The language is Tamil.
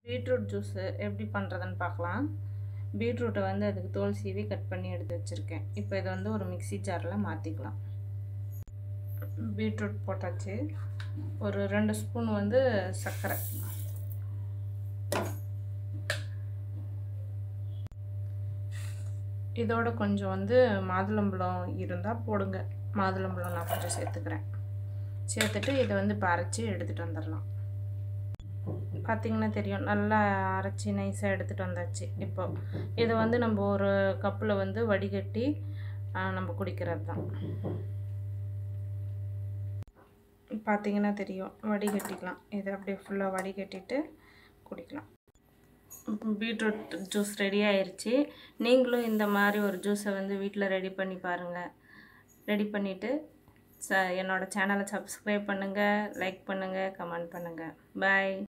பீட்ரூட் ஜூஸு எப்படி பண்ணுறதுன்னு பார்க்கலாம் பீட்ரூட்டை வந்து அதுக்கு தோல் சீவி கட் பண்ணி எடுத்து வச்சுருக்கேன் இப்போ இதை வந்து ஒரு மிக்ஸி ஜாரில் மாற்றிக்கலாம் பீட்ரூட் போட்டாச்சு ஒரு ரெண்டு ஸ்பூன் வந்து சர்க்கரை இதோட கொஞ்சம் வந்து மாதுளம்பழம் இருந்தால் போடுங்க மாதுளம்பழம் நான் கொஞ்சம் சேர்த்துக்கிறேன் சேர்த்துட்டு இதை வந்து இப்போ அரைச்சி எடுத்துகிட்டு வந்துடலாம் பார்த்திங்கன்னா தெரியும் நல்லா அரைச்சி நைஸாக எடுத்துகிட்டு வந்தாச்சு இப்போ இதை வந்து நம்ம ஒரு கப்பில் வந்து வடிகட்டி நம்ம குடிக்கிறது தான் பார்த்திங்கன்னா தெரியும் வடிகட்டிக்கலாம் இதை அப்படியே ஃபுல்லாக வடிகட்டிட்டு குடிக்கலாம் பீட்ரூட் ஜூஸ் ரெடி ஆயிடுச்சு நீங்களும் இந்த மாதிரி ஒரு ஜூஸை வந்து வீட்டில் ரெடி பண்ணி பாருங்கள் ரெடி பண்ணிவிட்டு ச என்னோடய சேனலை சப்ஸ்கிரைப் பண்ணுங்கள் லைக் பண்ணுங்கள் கமெண்ட் பண்ணுங்கள் பாய்